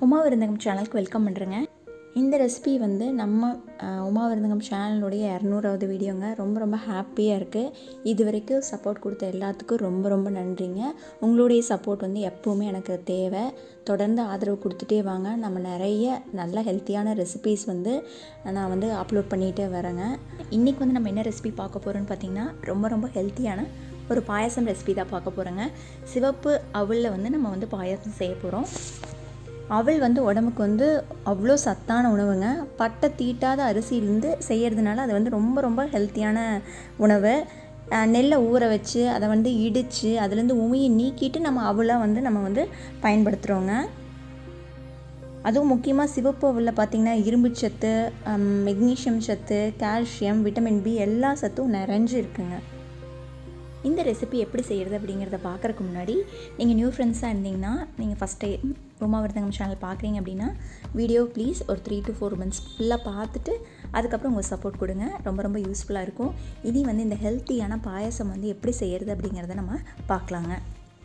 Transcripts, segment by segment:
உமா விருந்தகம் சேனலுக்கு வெல்கம் பண்ணுறேங்க இந்த ரெசிபி வந்து நம்ம அஹ், உமா விருந்தகம் சேனலுடைய இரநூறாவது வீடியோங்க ரொம்ப ரொம்ப ஹாப்பியாக இருக்குது இது வரைக்கும் சப்போர்ட் கொடுத்த எல்லாத்துக்கும் ரொம்ப ரொம்ப நன்றிங்க உங்களுடைய சப்போர்ட் வந்து எப்போவுமே எனக்கு தேவை தொடர்ந்து ஆதரவு கொடுத்துட்டே வாங்க நம்ம நிறைய நல்ல ஹெல்த்தியான ரெசிபீஸ் வந்து நான் வந்து அப்லோட் பண்ணிகிட்டே வரேங்க இன்றைக்கி வந்து நம்ம என்ன ரெசிபி பார்க்க போகிறோன்னு பார்த்தீங்கன்னா ரொம்ப ரொம்ப ஹெல்த்தியான ஒரு பாயாசம் ரெசிபி தான் பார்க்க போகிறோங்க சிவப்பு அவலில் வந்து நம்ம வந்து பாயாசம் செய்ய போகிறோம் அவல் வந்து உடம்புக்கு வந்து அவ்வளோ சத்தான உணவுங்க பட்டை தீட்டாத அரிசியிலேருந்து செய்கிறதுனால அது வந்து ரொம்ப ரொம்ப ஹெல்த்தியான உணவு அஹ் நெல்லை ஊற வச்சு அதை வந்து இடித்து அதுலேருந்து உமியை நீக்கிட்டு நம்ம அவலாக வந்து நம்ம வந்து பயன்படுத்துகிறோங்க அதுவும் முக்கியமாக சிவப்பு அவலில் பார்த்திங்கன்னா இரும்பு சத்து மெக்னீஷியம் சத்து கால்சியம் விட்டமின் பி எல்லா சத்தும் நிறைஞ்சு இருக்குங்க இந்த ரெசிபி எப்படி செய்கிறது அப்படிங்கிறத பார்க்குறக்கு முன்னாடி நீங்கள் நியூ ஃப்ரெண்ட்ஸாக இருந்தீங்கன்னா நீங்கள் ஃபஸ்ட் டைம் ரோமா விருதங்கம் சேனல் பார்க்குறீங்க அப்படின்னா வீடியோ ப்ளீஸ் ஒரு த்ரீ டு ஃபோர் மந்த்ஸ் ஃபுல்லாக பார்த்துட்டு அதுக்கப்புறம் உங்கள் சப்போர்ட் கொடுங்க ரொம்ப ரொம்ப யூஸ்ஃபுல்லாக இருக்கும் இனி வந்து இந்த ஹெல்த்தியான பாயாசம் வந்து எப்படி செய்கிறது அப்படிங்கிறத நம்ம பார்க்கலாங்க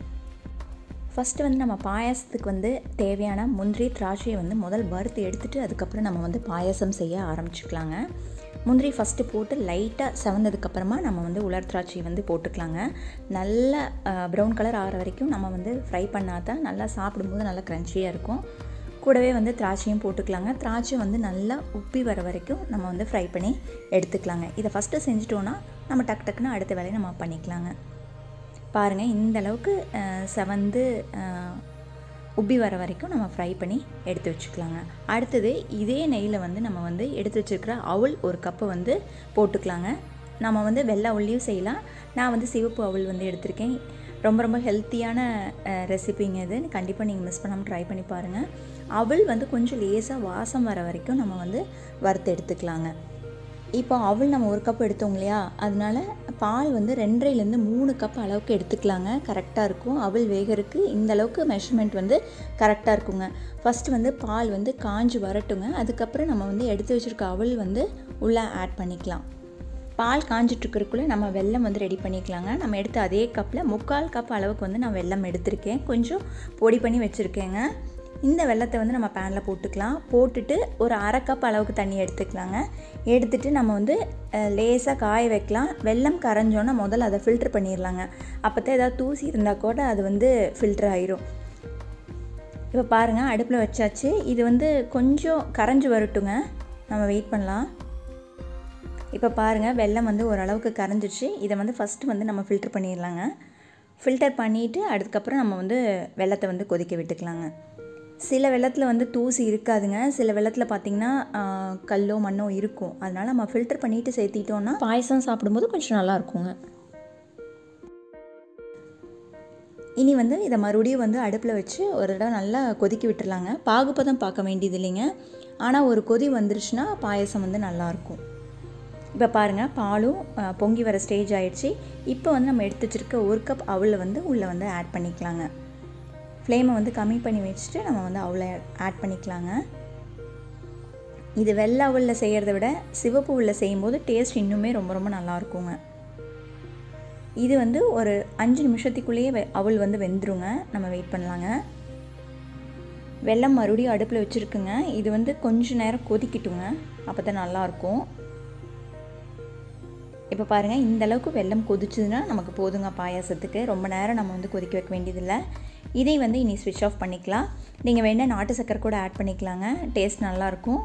ஃபஸ்ட்டு வந்து நம்ம பாயாசத்துக்கு வந்து தேவையான முந்திரி திராட்சையை வந்து முதல் வறுத்து எடுத்துட்டு அதுக்கப்புறம் நம்ம வந்து பாயாசம் செய்ய ஆரம்பிச்சுக்கலாங்க முந்திரி ஃபஸ்ட்டு போட்டு லைட்டாக செவந்ததுக்கப்புறமா நம்ம வந்து உலர் திராட்சையை வந்து போட்டுக்கலாங்க நல்ல ப்ரௌன் கலர் ஆகிற வரைக்கும் நம்ம வந்து ஃப்ரை பண்ணால் தான் நல்லா சாப்பிடும்போது நல்லா க்ரன்ச்சியாக இருக்கும் கூடவே வந்து திராட்சையும் போட்டுக்கலாங்க திராட்சை வந்து நல்லா உப்பி வர வரைக்கும் நம்ம வந்து ஃப்ரை பண்ணி எடுத்துக்கலாங்க இதை ஃபஸ்ட்டு செஞ்சுட்டோன்னா நம்ம டக்கு டக்குன்னு அடுத்த வேலையை நம்ம பண்ணிக்கலாங்க பாருங்கள் இந்த அளவுக்கு அஹ், செவந்து அஹ், உப்பி வர வரைக்கும் நம்ம ஃப்ரை பண்ணி எடுத்து வச்சுக்கலாங்க அடுத்தது இதே நெய்யில் வந்து நம்ம வந்து எடுத்து வச்சுருக்கிற அவல் ஒரு கப்பு வந்து போட்டுக்கலாங்க நம்ம வந்து வெள்ளை அவல்லையும் செய்யலாம் நான் வந்து சிவப்பு அவல் வந்து எடுத்திருக்கேன் ரொம்ப ரொம்ப ஹெல்த்தியான ரெசிபிங்க இது கண்டிப்பாக நீங்கள் மிஸ் பண்ணாமல் ட்ரை பண்ணி பாருங்கள் அவல் வந்து கொஞ்சம் லேசாக வாசம் வர வரைக்கும் நம்ம வந்து வறுத்து எடுத்துக்கலாங்க இப்போ அவல் நம்ம ஒரு கப் எடுத்தோம் இல்லையா அதனால பால் வந்து ரெண்டரைலேருந்து மூணு கப் அளவுக்கு எடுத்துக்கலாங்க கரெக்டாக இருக்கும் அவல் வேகறதுக்கு இந்த அளவுக்கு மெஷர்மெண்ட் வந்து கரெக்டாக இருக்குங்க ஃபஸ்ட்டு வந்து பால் வந்து காஞ்சு வரட்டுங்க அதுக்கப்புறம் நம்ம வந்து எடுத்து வச்சுருக்க அவல் வந்து உள்ளே ஆட் பண்ணிக்கலாம் பால் காஞ்சிட்ருக்கிறதுக்குள்ளே நம்ம வெல்லம் வந்து ரெடி பண்ணிக்கலாங்க நம்ம எடுத்த அதே கப்பில் முக்கால் கப் அளவுக்கு வந்து நான் வெல்லம் எடுத்திருக்கேன் கொஞ்சம் பொடி பண்ணி வச்சுருக்கேங்க இந்த வெல்லத்தை வந்து நம்ம பேனில் போட்டுக்கலாம் போட்டுட்டு ஒரு அரை கப் அளவுக்கு தண்ணி எடுத்துக்கலாங்க எடுத்துட்டு நம்ம வந்து லேசாக காய வைக்கலாம் வெல்லம் கரைஞ்சோன்னா முதல்ல அதை ஃபில்ட்ரு பண்ணிடலாங்க அப்போ தான் ஏதாவது தூசி இருந்தால் கூட அது வந்து ஃபில்ட்ரு ஆயிரும் இப்போ பாருங்கள் அடுப்பில் வச்சாச்சு இது வந்து கொஞ்சம் கரைஞ்சி வரட்டுங்க நம்ம வெயிட் பண்ணலாம் இப்போ பாருங்கள் வெல்லம் வந்து ஓரளவுக்கு கரைஞ்சிச்சு இதை வந்து ஃபஸ்ட்டு வந்து நம்ம ஃபில்டர் பண்ணிடலாங்க ஃபில்டர் பண்ணிவிட்டு அதுக்கப்புறம் நம்ம வந்து வெள்ளத்தை வந்து கொதிக்க விட்டுக்கலாங்க சில வெள்ளத்தில் வந்து தூசி இருக்காதுங்க சில வெள்ளத்தில் பார்த்திங்கன்னா ஆஹ், கல்லோ மண்ணோ இருக்கும் அதனால் நம்ம ஃபில்டர் பண்ணிவிட்டு சேர்த்திட்டோன்னா பாயசம் சாப்பிடும்போது கொஞ்சம் நல்லா இருக்குங்க இனி வந்து இதை மறுபடியும் வந்து அடுப்பில் வச்சு ஒரு தடவை நல்லா கொதிக்க விட்டுறலாங்க பாகுபதம் பார்க்க வேண்டியது இல்லைங்க ஆனால் ஒரு கொதி வந்துருச்சுன்னா பாயசம் வந்து நல்லாயிருக்கும் இப்போ பாருங்கள் பாலும் அஹ், பொங்கி வர ஸ்டேஜ் ஆயிடுச்சு இப்போ வந்து நம்ம எடுத்து வச்சுருக்க ஒரு கப் அவலை வந்து உள்ளே வந்து ஆட் பண்ணிக்கலாங்க ஃப்ளேமை வந்து கம்மி பண்ணி வச்சுட்டு நம்ம வந்து அவளை ஆட் பண்ணிக்கலாங்க இது வெள்ளை அவலில் செய்கிறத விட சிவப்பு உள்ள செய்யும்போது டேஸ்ட் இன்னுமே ரொம்ப ரொம்ப நல்லா இருக்குங்க இது வந்து ஒரு அஞ்சு நிமிஷத்துக்குள்ளேயே வெ- அவல் வந்து வெந்துருங்க நம்ம வெயிட் பண்ணலாங்க வெல்லம் மறுபடியும் அடுப்பில் வச்சுருக்குங்க இது வந்து கொஞ்ச நேரம் கொதிக்கட்டுங்க அப்போ தான் நல்லாயிருக்கும் இப்போ பாருங்கள் இந்த அளவுக்கு வெல்லம் கொதிச்சுதுன்னா நமக்கு போதுங்க பாயாசத்துக்கு ரொம்ப நேரம் நம்ம வந்து கொதிக்க வைக்க வேண்டியதில்லை இதை வந்து இனி ஸ்விட்ச் ஆஃப் பண்ணிக்கலாம் நீங்கள் வேணால் நாட்டு சக்கரை கூட ஆட் பண்ணிக்கலாங்க டேஸ்ட் நல்லாயிருக்கும்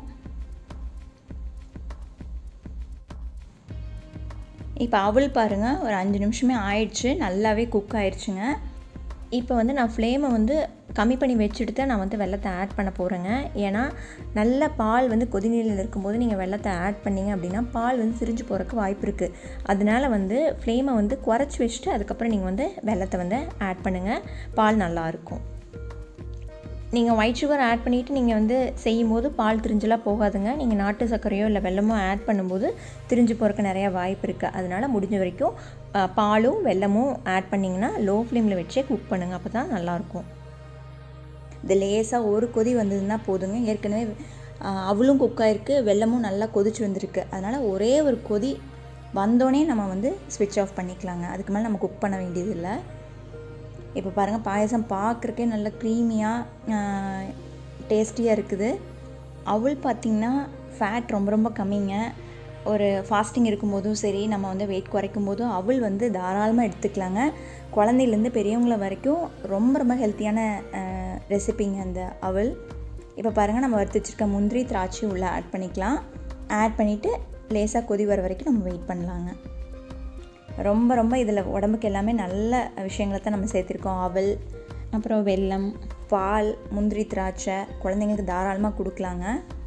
இப்போ அவல் பாருங்கள் ஒரு அஞ்சு நிமிஷமே ஆயிடுச்சு நல்லாவே குக் ஆயிடுச்சுங்க இப்போ வந்து நான் ஃப்ளேமை வந்து கம்மி பண்ணி வச்சுட்டு தான் நான் வந்து வெள்ளத்தை ஆட் பண்ண போகிறேங்க ஏன்னா நல்ல பால் வந்து கொதிநீரில் இருக்கும்போது நீங்கள் வெள்ளத்தை ஆட் பண்ணீங்க அப்படின்னா பால் வந்து திரிஞ்சு போகிறதுக்கு வாய்ப்பு இருக்குது அதனால வந்து ஃப்ளேமை வந்து குறைச்சி வச்சுட்டு அதுக்கப்புறம் நீங்கள் வந்து வெள்ளத்தை வந்து ஆட் பண்ணுங்கள் பால் நல்லாயிருக்கும் நீங்கள் ஒயிட் சுகர் ஆட் பண்ணிவிட்டு நீங்கள் வந்து செய்யும்போது பால் திரிஞ்செல்லாம் போகாதுங்க நீங்கள் நாட்டு சர்க்கரையோ இல்லை வெல்லமோ ஆட் பண்ணும்போது திரிஞ்சு போகிறக்கு நிறையா வாய்ப்பு இருக்குது அதனால் முடிஞ்ச வரைக்கும் அஹ், பாலும் வெல்லமும் ஆட் பண்ணிங்கன்னா லோ ஃப்ளேமில் வச்சே குக் பண்ணுங்கள் அப்போ தான் நல்லாயிருக்கும் இது லேசாக ஒரு கொதி வந்ததுன்னா போதுங்க ஏற்கனவே அஹ், அவலும் குக் ஆயிருக்கு வெல்லமும் நல்லா கொதிச்சு வந்திருக்கு அதனால் ஒரே ஒரு கொதி வந்தோடனே நம்ம வந்து ஸ்விட்ச் ஆஃப் பண்ணிக்கலாங்க அதுக்கு மேலே நம்ம குக் பண்ண வேண்டியதில்லை இப்போ பாருங்கள் பாயசம் பார்க்குறக்கே நல்ல க்ரீமியாக டேஸ்டியாக இருக்குது அவள் பார்த்திங்கன்னா ஃபேட் ரொம்ப ரொம்ப கம்மிங்க ஒரு ஃபாஸ்டிங் இருக்கும்போதும் சரி நம்ம வந்து வெயிட் குறைக்கும் போதும் அவள் வந்து தாராளமாக எடுத்துக்கலாங்க குழந்தையிலேருந்து பெரியவங்கள வரைக்கும் ரொம்ப ரொம்ப ஹெல்த்தியான ரெசிபிங்க அந்த அவள் இப்போ பாருங்கள் நம்ம வறுத்து வச்சுருக்க முந்திரி திராட்சை உள்ளே ஆட் பண்ணிக்கலாம் ஆட் பண்ணிவிட்டு லேசாக கொதி வர வரைக்கும் நம்ம வெயிட் பண்ணலாங்க ரொம்ப ரொம்ப இதில் உடம்புக்கு எல்லாமே நல்ல விஷயங்களை தான் நம்ம சேர்த்துருக்கோம் அவல் அப்புறம் வெல்லம் பால் முந்திரி திராட்சை குழந்தைங்களுக்கு தாராளமாக கொடுக்கலாங்க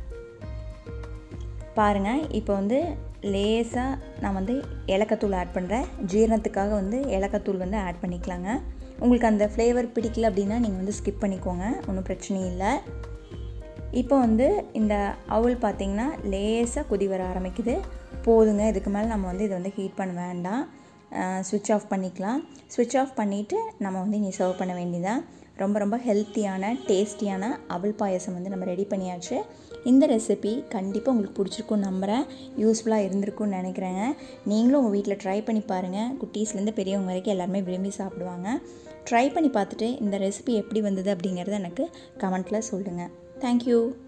பாருங்கள் இப்போ வந்து லேசாக நான் வந்து ஏலக்காத்தூள் ஆட் பண்ணுறேன் ஜீரணத்துக்காக வந்து ஏலக்காத்தூள் வந்து ஆட் பண்ணிக்கலாங்க உங்களுக்கு அந்த ஃப்ளேவர் பிடிக்கல அப்படின்னா நீங்கள் வந்து ஸ்கிப் பண்ணிக்கோங்க ஒன்றும் பிரச்சனை இல்லை இப்போ வந்து இந்த அவுள் பார்த்திங்கன்னா லேசாக கொதி வர ஆரம்பிக்குது போதுங்க இதுக்கு மேலே நம்ம வந்து இதை வந்து ஹீட் பண்ண வேண்டாம் சுவிட்ச் ஆஃப் பண்ணிக்கலாம் சுவிட்ச் ஆஃப் பண்ணிவிட்டு நம்ம வந்து நீ சர்வ் பண்ண வேண்டியதான் ரொம்ப ரொம்ப ஹெல்த்தியான டேஸ்டியான அவல் பாயசம் வந்து நம்ம ரெடி பண்ணியாச்சு இந்த ரெசிபி கண்டிப்பாக உங்களுக்கு பிடிச்சிருக்கும் நம்புகிறேன் யூஸ்ஃபுல்லாக இருந்திருக்கும்னு நினைக்கிறேங்க நீங்களும் உங்கள் வீட்டில் ட்ரை பண்ணி பாருங்கள் குட்டீஸ்லேருந்து பெரியவங்க வரைக்கும் எல்லாருமே விரும்பி சாப்பிடுவாங்க ட்ரை பண்ணி பார்த்துட்டு இந்த ரெசிபி எப்படி வந்தது அப்படிங்கிறத எனக்கு கமெண்ட்டில் சொல்லுங்கள் தேங்க்யூ